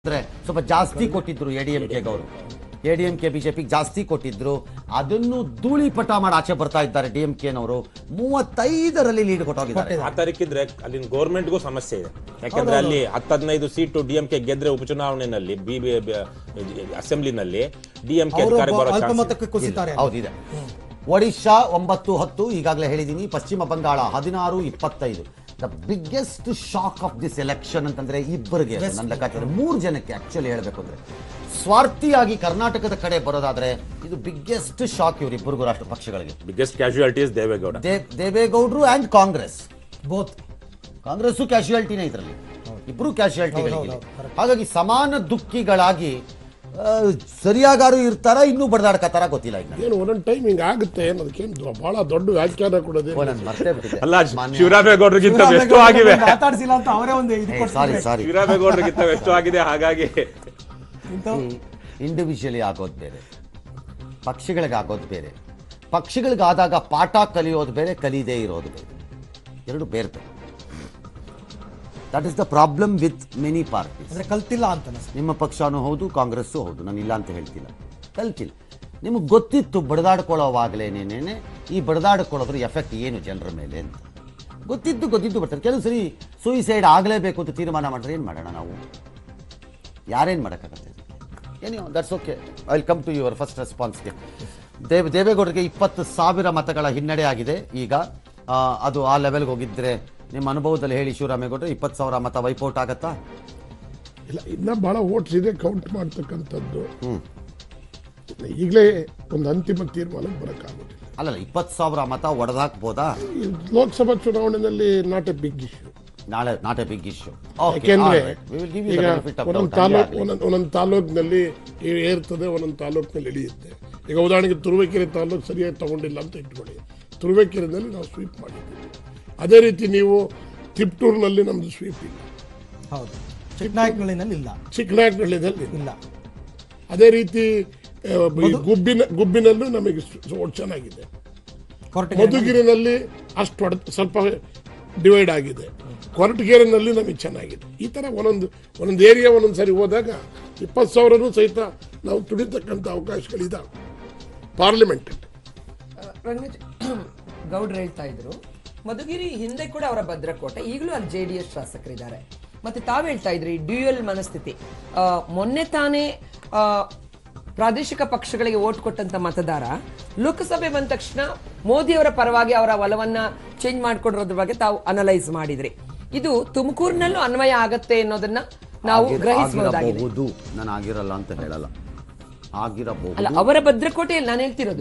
ಅಂದ್ರೆ ಸ್ವಲ್ಪ ಜಾಸ್ತಿ ಕೊಟ್ಟಿದ್ರು ಎ ಡಿ ಎಂ ಕೆಗೆ ಅವರು ಎ ಡಿ ಎಂ ಕೆ ಬಿಜೆಪಿಗೆ ಜಾಸ್ತಿ ಕೊಟ್ಟಿದ್ರು ಅದನ್ನು ಧೂಳಿಪಟ ಮಾಡಿ ಆಚೆ ಬರ್ತಾ ಇದ್ದಾರೆ ಡಿ ಎಂ ಕೆನವರು ಮೂವತ್ತೈದರಲ್ಲಿ ಲೀಡ್ ಕೊಟ್ಟೋಗಿದ್ದಾರೆ ಆ ತಾರೀಕಿದ್ರೆ ಅಲ್ಲಿನ ಗೌರ್ಮೆಂಟ್ಗೂ ಸಮಸ್ಯೆ ಇದೆ ಯಾಕಂದ್ರೆ ಅಲ್ಲಿ ಹತ್ತು ಹದಿನೈದು ಸೀಟು ಡಿಎಂಕೆ ಗೆದ್ರೆ ಉಪಚುನಾವಣೆಯಲ್ಲಿ ಬಿ ಅಸೆಂಬ್ಲಿನಲ್ಲಿ ಡಿಎಂಕೆ ಅವರು ಅಧಿಕಾರಕ್ಕೆ ಬರೋ ಚಾನ್ಸ್ ಅಲ್ಪಮತಕ್ಕೆ ಕುಸಿತಾರೆ ಹೌದಿದೆ ಒಡಿಶಾ ಒಂಬತ್ತು ಹತ್ತು ಈಗಾಗಲೇ ಹೇಳಿದ್ದೀನಿ ಪಶ್ಚಿಮ ಬಂಗಾಳ ಹದಿನಾರು ಇಪ್ಪತ್ತೈದು the biggest shock of this election ಅಂತಂದ್ರೆ ಇಬ್ಬರಿಗೆ ಅದು ನನ್ನ ಲೆಕ್ಕಾಚಾರ ಮೂರು ಜನಕ್ಕೆ ಆಕ್ಚುಲಿ ಹೇಳಬೇಕು ಅಂದ್ರೆ ಸ್ವಾರ್ಥಿಯಾಗಿ ಕರ್ನಾಟಕದ ಕಡೆ ಬರೋದಾದ್ರೆ ಇದು ಬಿಗ್ಗೆಸ್ಟ್ ಶಾಕ್ ಇವರಿಬ್ಬರಿಗೂ ರಾಷ್ಟ್ರ ಪಕ್ಷಗಳಿಗೆ ಬಿಗ್ಗೆಸ್ಟ್ ಕ್ಯಾಶುಯಾಲಿಟೀಸ್ ದೇವೇಗೌಡ ದೇ- ದೇವೇಗೌಡರು ಅಂಡ್ ಕಾಂಗ್ರೆಸ್ ಬೋತ್ ಕಾಂಗ್ರೆಸ್ಸು ಕ್ಯಾಶುಯಾಲಿಟಿನೇ ಇದರಲ್ಲಿ ಇಬ್ಬರು ಕ್ಯಾಶುಯಾಲಿಟಿಗಳಿವೆ ಹೌದು, ಹೌದು, correct. ಹಾಗಾಗಿ ಸಮಾನ ದುಃಖಿಗಳಾಗಿ ಆ, ಸರಿಯಾಗಾರು ಇರ್ತಾರ ಇನ್ನೂ ಬಡ್ದಾಡ್ಕತ್ತಾರ ಗೊತ್ತಿಲ್ಲ ಈಗ ನನಗೆ. ಏನು ಒಂದೊಂದು ಟೈಮ್ ಹಿಂಗೆ ಆಗುತ್ತೆ ಅನ್ನೋದಕ್ಕೇನು ಬಹಳ ದೊಡ್ಡ ವ್ಯಾಖ್ಯಾನ ಕೊಡೋದೇ ಓ, ನಾನು ಮರ್ತೇ ಬಿಟ್ಟಿದ್ದೆ ಅಲ್ಲ ಮಾನ್ಯ- ಶಿವರಾಮೇಗೌಡರಿಗಿಂತ ಎಷ್ಟು ಆಗಿವೆ ಮಾತಾಡ್ಸಿಲ್ಲ ಅಂತ ಅವರೇ ಒಂದು ಇದು ಏ, ಕೊಡ್ತಾರೆ. ಸಾರಿ ಸಾರಿ ಶಿವರಾಮೇಗೌಡರಿಗಿಂತ ಎಷ್ಟು ಆಗಿದೆ ಹಾಗಾಗಿ ಇಂಥವು ಇಂಡಿವಿಜುವಲಿ ಆಗೋದು ಬೇರೆ ಪಕ್ಷಿಗಳಿಗೆ ಆಗೋದು ಬೇರೆ ಪಕ್ಷಿಗಳಿಗೆ ಆದಾಗ ಪಾಠ ಕಲಿಯೋದು ಬೇರೆ ಕಲಿಯದೇ ಇರೋದು ಬೇರೆ ಎರಡು ಬೇರೆ ಬೇರೆ that is the problem with many parties ಅಂದ್ರೆ ಕಲ್ತಿಲ್ಲ ಅಂತ ಅನ್ಸುತ್ತೆ. ನಿಮ್ಮ ಪಕ್ಷನೂ ಹೌದು ಕಾಂಗ್ರೆಸ್ಸು ಹೌದು ನಾನು ಇಲ್ಲ ಅಂತ ಹೇಳ್ತಿಲ್ಲ ಕಲ್ತಿಲ್ಲ ನಿಮಗೆ ಗೊತ್ತಿತ್ತು ಬಡದಾಡ್ಕೊಳ್ಳೋವಾಗಲೇನೇನೆ ಈ ಬಡದಾಡ್ಕೊಳ್ಳೋದ್ರ ಎಫೆಕ್ಟ್ ಏನು ಜನರ ಮೇಲೆ ಅಂತ ಗೊತ್ತಿದ್ದು ಗೊತ್ತಿದ್ದು ಬರ್ತಾರೆ ಕೆಲವು ಸರಿ ಸೂಯಿಸೈಡ್ ಆಗಲೇಬೇಕು ಅಂತ ತೀರ್ಮಾನ ಮಾಡಿದ್ರೆ ಏನು ಮಾಡೋಣ ನಾವು ಯಾರೇನು ಮಾಡೋಕ್ಕಾಗತ್ತೆ ಏನೋ that's okay I will come to your first ರೆಸ್ಪಾನ್ಸ್ಗೆ ದೇವ್ ದೇವೇಗೌಡರಿಗೆ ಇಪ್ಪತ್ತು ಸಾವಿರ ಮತಗಳ ಹಿನ್ನಡೆ ಆಗಿದೆ ಈಗ ಆ, ಅದು ಆ ಲೆವೆಲ್ಗೆ ಹೋಗಿದ್ರೆ ನಿಮ್ಮ ಅನುಭವದಲ್ಲಿ ಹೇಳಿ ಶಿವರಾಮೇಗೌಡರು ಇಪ್ಪತ್ತು ಸಾವಿರ ಮತ ವೈಪೌಟ್ ಆಗತ್ತಾ ಇಲ್ಲ ಇನ್ನ ಬಹಳ ಓಟ್ಸ್ ಇದೆ ಕೌಂಟ್ ಮಾಡ್ತಕ್ಕಂಥದ್ದು ಈಗಲೇ ಒಂದು ಅಂತಿಮ ತೀರ್ಮಾನಕ್ಕೆ ಬರೋಕ್ಕಾಗೋದಿಲ್ಲ ಅಲ್ಲಲ್ಲ ಇಪ್ಪತ್ತು ಸಾವಿರ ಮತ ಒಡೆದಾಕ್ಬೋದಾ ಈ ಲೋಕಸಭಾ ಚುನಾವಣೆಯಲ್ಲಿ ನಾಟ್ ಎ ಬಿಗ್ ಇಶ್ಯೂ ನಾಳೆ ನಾಟ್ ಎ ಬಿಗ್ ಇಶ್ಯೂ ಯಾಕೆಂದ್ರೆ ಈಗ ಒಂದೊಂದು ತಾಲೂಕು ಒಂದೊಂದು ಒಂದೊಂದು ತಾಲೂಕಿನಲ್ಲಿ ಏರ್ತದೆ ಒಂದೊಂದು ತಾಲೂಕಿನಲ್ಲಿ ಇಳಿಯುತ್ತೆ ಈಗ ಉದಾಹರಣೆಗೆ ತುರುವೇಕೆರೆ ತಾಲೂಕು ಸರಿಯಾಗಿ ತಗೊಂಡಿಲ್ಲ ಅಂತ ಇಟ್ಕೊಳ್ಳಿ ತುರುವೇಕೆರೆನಲ್ಲಿ ನಾವು ಸ್ವೀಪ್ ಮಾಡಿದ್ದೀವಿ ಅದೇ ರೀತಿ ನೀವು ತಿಪ್ಟೂರಿನಲ್ಲಿ ನಮ್ದು ಸ್ವೀಪ್ ಇಲ್ಲ ಹೌದು ಚಿಕ್ಕನಾಯಕನಹಳ್ಳಿನಲ್ಲಿ ಇಲ್ಲ ಚಿಕ್ಕನಾಯಕನಹಳ್ಳಿದಲ್ಲಿ ಇಲ್ಲ. ಇಲ್ಲ ಅದೇ ರೀತಿ ಆ, ಈ ಗುಬ್ಬಿನ ಗುಬ್ಬಿನಲ್ಲೂ ನಮಗೆ ಓಟ್ ಚೆನ್ನಾಗಿದೆ ಕೊರಟಗೆರೆ ಮಧುಗಿರಿನಲ್ಲಿ ಅಷ್ಟು ಹೊಡೆ ಸ್ವಲ್ಪ ಡಿವೈಡ್ ಆಗಿದೆ ಕೊರಟಗೆರೆನಲ್ಲಿ ನಮಗೆ ಚೆನ್ನಾಗಿದೆ ಈ ಥರ ಒಂದೊಂದು ಒಂದೊಂದು ಏರಿಯಾ ಒಂದೊಂದು ಸರಿ ಹೋದಾಗ ಇಪ್ಪತ್ತು ಸಾವಿರನೂ ಸಹಿತ ನಾವು ತುಡಿತಕ್ಕಂಥ ಅವಕಾಶಗಳಿದ್ದಾವೆ ಪಾರ್ಲಿಮೆಂಟಲ್ಲಿ ರಂಗನಾಥ್ ಗೌಡ್ರು ಹೇಳ್ತಾ ಇದ್ರು ಮಧುಗಿರಿ ಹಿಂದೆ ಕೂಡ ಅವರ ಭದ್ರಕೋಟೆ ಈಗಲೂ ಅಲ್ಲಿ ಜೆ ಡಿ ಎಸ್ ಶಾಸಕರಿದ್ದಾರೆ ಮತ್ತೆ ತಾವ್ ಹೇಳ್ತಾ ಇದ್ರಿ ಡ್ಯೂಯಲ್ ಮನಸ್ಥಿತಿ ಆ, ಮೊನ್ನೆ ತಾನೇ ಆ, ಪ್ರಾದೇಶಿಕ ಪಕ್ಷಗಳಿಗೆ ಓಟ್ ಕೊಟ್ಟಂತ ಮತದಾರ ಲೋಕಸಭೆ ಬಂದ ತಕ್ಷಣ ಮೋದಿ ಅವರ ಪರವಾಗಿ ಅವರ ಒಲವನ್ನ ಚೇಂಜ್ ಮಾಡ್ಕೊಡೋದ್ರ ಬಗ್ಗೆ ತಾವು ಅನಲೈಸ್ ಮಾಡಿದ್ರಿ ಇದು ತುಮಕೂರಿನಲ್ಲೂ ಅನ್ವಯ ಆಗತ್ತೆ ಅನ್ನೋದನ್ನ ನಾವು ಗ್ರಹಿಸಬಹುದಾಗಿದೆ ಆಗಿರಬಹುದು ನಾನು ಆಗಿರಲ್ಲ ಅಂತ ಹೇಳಲ್ಲ ಆಗಿರಬಹುದು ಅಲ್ಲ ಅವರ ಭದ್ರಕೋಟೆಯಲ್ಲಿ ನಾನು ಹೇಳ್ತಿರೋದು